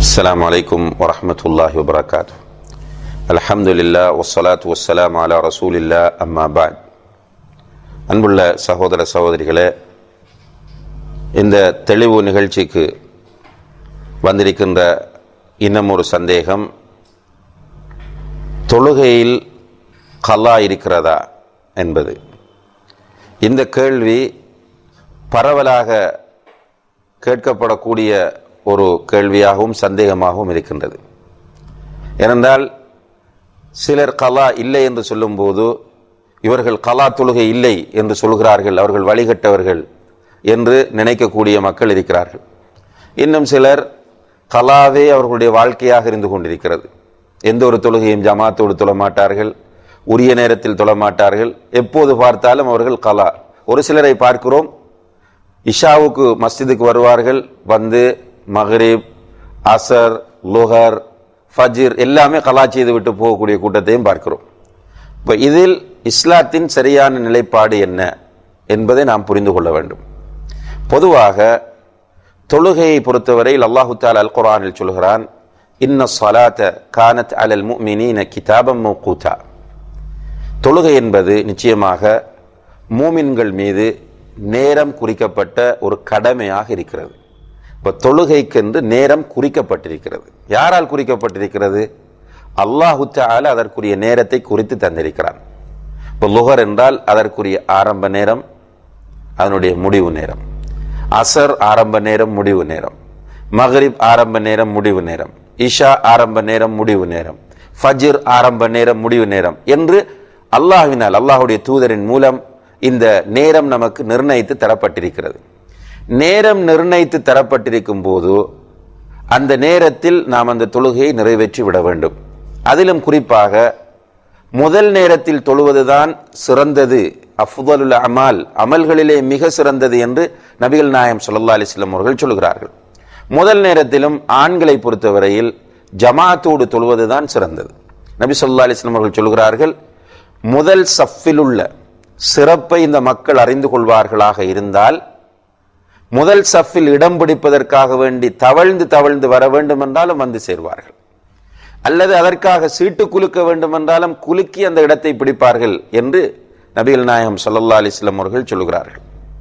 السلام عليكم ورحمة الله وبركاته الحمد لله والصلاة والسلام على رسول الله أما بعد அன்புள்ள சகோதர சகோதரிகளே இந்த தெளிவு நிகழ்ச்சிக்கு வந்திருக்கின்ற இன்னும் ஒரு சந்தேகம் தொழுகையில் கல்லா இருக்கிறதா என்பது இந்த கேள்வி பரவலாக கேட்கப்படக்கூடிய ஒரு கேள்வியாகவும் சந்தேகமாகவும் இருக்கின்றது ஏனென்றால் சிலர் கலா இல்லை என்று சொல்லும்போது இவர்கள் கலா தொழுகை இல்லை என்று சொல்கிறார்கள் அவர்கள் வழிகட்டவர்கள் என்று நினைக்கக்கூடிய மக்கள் இருக்கிறார்கள் இன்னும் சிலர் கலாவே அவர்களுடைய வாழ்க்கையாக இருந்து கொண்டிருக்கிறது எந்த ஒரு தொழுகையும் ஜமாத்தோடு தொழ மாட்டார்கள் உரிய நேரத்தில் தொழ மாட்டார்கள் எப்போது பார்த்தாலும் அவர்கள் கலா ஒரு சிலரை பார்க்கிறோம் இஷாவுக்கு மஸ்ஜிதுக்கு வருவார்கள் வந்து மஹ்ரிப் அசர் லுஹர் ஃபஜிர் எல்லாமே கலா செய்து விட்டு போகக்கூடிய கூட்டத்தையும் பார்க்கிறோம் இப்போ இதில் இஸ்லாத்தின் சரியான நிலைப்பாடு என்ன என்பதை நாம் புரிந்து கொள்ள வேண்டும் பொதுவாக தொழுகையை பொறுத்தவரையில் அல்லாஹு தால் அல் குரானில் சொல்கிறான் இன்ன சலாத்த கானத் அலல் முமினீன கிதாபம் மௌகூதா தொழுகை என்பது நிச்சயமாக மூமின்கள் மீது நேரம் குறிக்கப்பட்ட ஒரு கடமையாக இருக்கிறது இப்போ தொழுகைக்கென்று நேரம் குறிக்கப்பட்டிருக்கிறது யாரால் குறிக்கப்பட்டிருக்கிறது அல்லாஹு தால அதற்குரிய நேரத்தை குறித்து தந்திருக்கிறான் இப்போ லுகர் என்றால் அதற்குரிய ஆரம்ப நேரம் அதனுடைய முடிவு நேரம் அசர் ஆரம்ப நேரம் முடிவு நேரம் மஹரிப் ஆரம்ப நேரம் முடிவு நேரம் இஷா ஆரம்ப நேரம் முடிவு நேரம் ஃபஜிர் ஆரம்ப நேரம் முடிவு நேரம் என்று அல்லாஹ்வினால் அல்லாஹுடைய தூதரின் மூலம் இந்த நேரம் நமக்கு நிர்ணயித்து தரப்பட்டிருக்கிறது நேரம் நிர்ணயித்து தரப்பட்டிருக்கும் போது அந்த நேரத்தில் நாம் அந்த தொழுகையை நிறைவேற்றி விட வேண்டும் அதிலும் குறிப்பாக முதல் நேரத்தில் தொழுவதுதான் சிறந்தது அஃதுலுல் அமால் அமல்களிலே மிக சிறந்தது என்று நபிகள் நாயம் சொல்லா அலிஸ்லாம் அவர்கள் சொல்கிறார்கள் முதல் நேரத்திலும் ஆண்களை பொறுத்தவரையில் ஜமாத்தோடு தொழுவதுதான் சிறந்தது நபி சொல்லா அலிஸ்லாம் அவர்கள் சொல்கிறார்கள் முதல் சஃபில் உள்ள சிறப்பை இந்த மக்கள் அறிந்து கொள்வார்களாக இருந்தால் முதல் சஃபில் இடம் பிடிப்பதற்காக வேண்டி தவழ்ந்து தவழ்ந்து வர வேண்டும் என்றாலும் வந்து சேர்வார்கள் அல்லது அதற்காக சீட்டு குலுக்க வேண்டும் என்றாலும் குலுக்கி அந்த இடத்தை பிடிப்பார்கள் என்று நபிகள் நாயகம் சல்லல்லா அலிஸ்லாம் அவர்கள் சொல்கிறார்கள்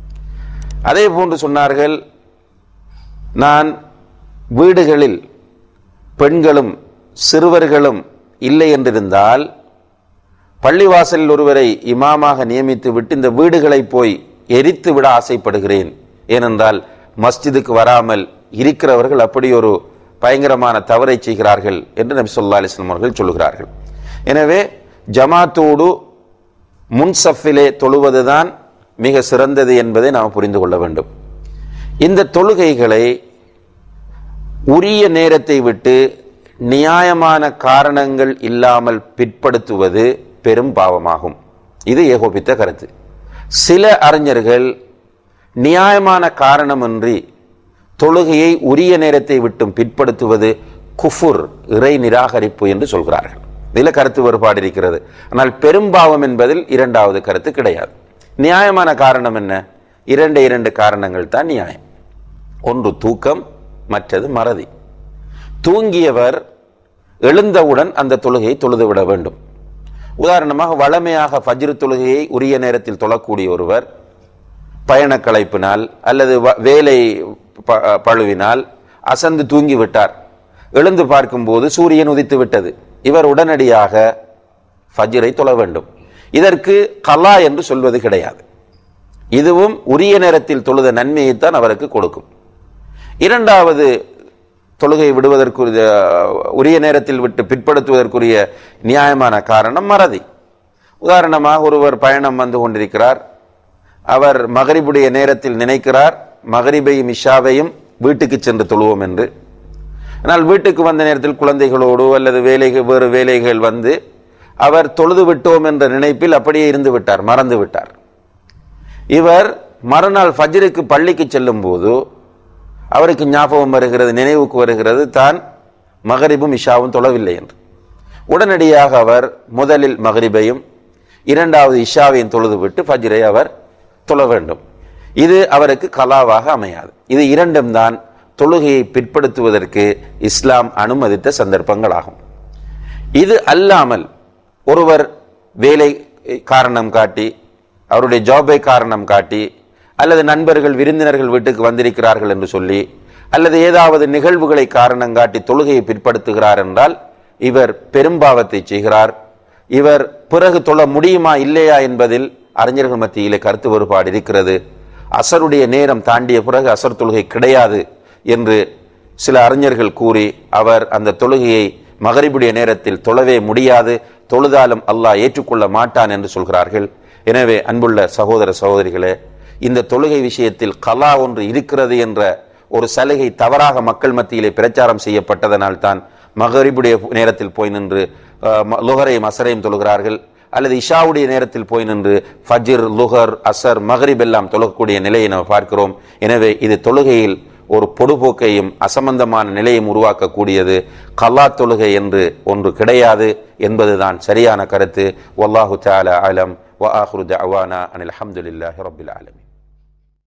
அதே போன்று சொன்னார்கள் நான் வீடுகளில் பெண்களும் சிறுவர்களும் இல்லை என்றிருந்தால் பள்ளிவாசலில் ஒருவரை இமாமாக நியமித்து விட்டு இந்த வீடுகளை போய் எரித்து விட ஆசைப்படுகிறேன் ஏனென்றால் மஸ்ஜிதுக்கு வராமல் இருக்கிறவர்கள் அப்படி ஒரு பயங்கரமான தவறை செய்கிறார்கள் என்று நபி சொல்லா அலிஸ்லாம் அவர்கள் சொல்கிறார்கள் எனவே ஜமாத்தோடு முன்சஃபிலே தொழுவதுதான் மிக சிறந்தது என்பதை நாம் புரிந்து கொள்ள வேண்டும் இந்த தொழுகைகளை உரிய நேரத்தை விட்டு நியாயமான காரணங்கள் இல்லாமல் பிற்படுத்துவது பெரும் பாவமாகும் இது ஏகோபித்த கருத்து சில அறிஞர்கள் நியாயமான காரணமின்றி தொழுகையை உரிய நேரத்தை விட்டும் பிற்படுத்துவது குஃபுர் இறை நிராகரிப்பு என்று சொல்கிறார்கள் இதில் கருத்து வேறுபாடு இருக்கிறது ஆனால் பெரும்பாவம் என்பதில் இரண்டாவது கருத்து கிடையாது நியாயமான காரணம் என்ன இரண்டு இரண்டு காரணங்கள் தான் நியாயம் ஒன்று தூக்கம் மற்றது மறதி தூங்கியவர் எழுந்தவுடன் அந்த தொழுகையை தொழுதுவிட வேண்டும் உதாரணமாக வளமையாக ஃபஜ்ரு தொழுகையை உரிய நேரத்தில் தொழக்கூடிய ஒருவர் பயண களைப்பினால் அல்லது வேலை பழுவினால் அசந்து தூங்கி விட்டார் எழுந்து பார்க்கும்போது சூரியன் உதித்து விட்டது இவர் உடனடியாக ஃபஜ்ரை தொழ வேண்டும் இதற்கு கலா என்று சொல்வது கிடையாது இதுவும் உரிய நேரத்தில் தொழுத நன்மையைத்தான் அவருக்கு கொடுக்கும் இரண்டாவது தொழுகை விடுவதற்குரிய உரிய நேரத்தில் விட்டு பிற்படுத்துவதற்குரிய நியாயமான காரணம் மறதி உதாரணமாக ஒருவர் பயணம் வந்து கொண்டிருக்கிறார் அவர் மகரிபுடைய நேரத்தில் நினைக்கிறார் மகரிபையும் இஷாவையும் வீட்டுக்கு சென்று தொழுவோம் என்று ஆனால் வீட்டுக்கு வந்த நேரத்தில் குழந்தைகளோடு அல்லது வேலைகள் வேறு வேலைகள் வந்து அவர் தொழுது விட்டோம் என்ற நினைப்பில் அப்படியே இருந்து விட்டார் மறந்து விட்டார் இவர் மறுநாள் ஃபஜ்ருக்கு பள்ளிக்கு செல்லும் போது அவருக்கு ஞாபகம் வருகிறது நினைவுக்கு வருகிறது தான் மகரிபும் இஷாவும் தொழவில்லை என்று உடனடியாக அவர் முதலில் மகரிபையும் இரண்டாவது இஷாவையும் தொழுது விட்டு ஃபஜ்ரை அவர் தொழ வேண்டும் இது அவருக்கு கலாவாக அமையாது இது இரண்டும் தான் தொழுகையை பிற்படுத்துவதற்கு இஸ்லாம் அனுமதித்த சந்தர்ப்பங்களாகும் இது அல்லாமல் ஒருவர் வேலை காரணம் காட்டி அவருடைய ஜாபை காரணம் காட்டி அல்லது நண்பர்கள் விருந்தினர்கள் வீட்டுக்கு வந்திருக்கிறார்கள் என்று சொல்லி அல்லது ஏதாவது நிகழ்வுகளை காரணம் காட்டி தொழுகையை பிற்படுத்துகிறார் என்றால் இவர் பெரும்பாவத்தை செய்கிறார் இவர் பிறகு தொழ முடியுமா இல்லையா என்பதில் அறிஞர்கள் மத்தியிலே கருத்து வேறுபாடு இருக்கிறது அசருடைய நேரம் தாண்டிய பிறகு அசர் தொழுகை கிடையாது என்று சில அறிஞர்கள் கூறி அவர் அந்த தொழுகையை மகரிபுடைய நேரத்தில் தொழவே முடியாது தொழுதாலும் அல்லாஹ் ஏற்றுக்கொள்ள மாட்டான் என்று சொல்கிறார்கள் எனவே அன்புள்ள சகோதர சகோதரிகளே இந்த தொழுகை விஷயத்தில் கலா ஒன்று இருக்கிறது என்ற ஒரு சலுகை தவறாக மக்கள் மத்தியிலே பிரச்சாரம் செய்யப்பட்டதனால் தான் மகரிபுடைய நேரத்தில் போய் நின்று அஹ், ம- லுகரையும் அசரையும் தொழுகிறார்கள் அல்லது இஷாவுடைய நேரத்தில் போய் நின்று ஃபஜ்ர் லுகர் அசர் மகரிப் எல்லாம் தொழக்கூடிய நிலையை நாம் பார்க்கிறோம் எனவே இது தொழுகையில் ஒரு பொடுபோக்கையும் அசம்பந்தமான நிலையும் உருவாக்கக்கூடியது கல்லா தொழுகை என்று ஒன்று கிடையாது என்பதுதான் சரியான கருத்து வல்லாஹு தஆலா அலம் வ ஆஹிரு தஅவானா அனில் ஹம்துலில்லாஹி ரப்பில் ஆலமீன்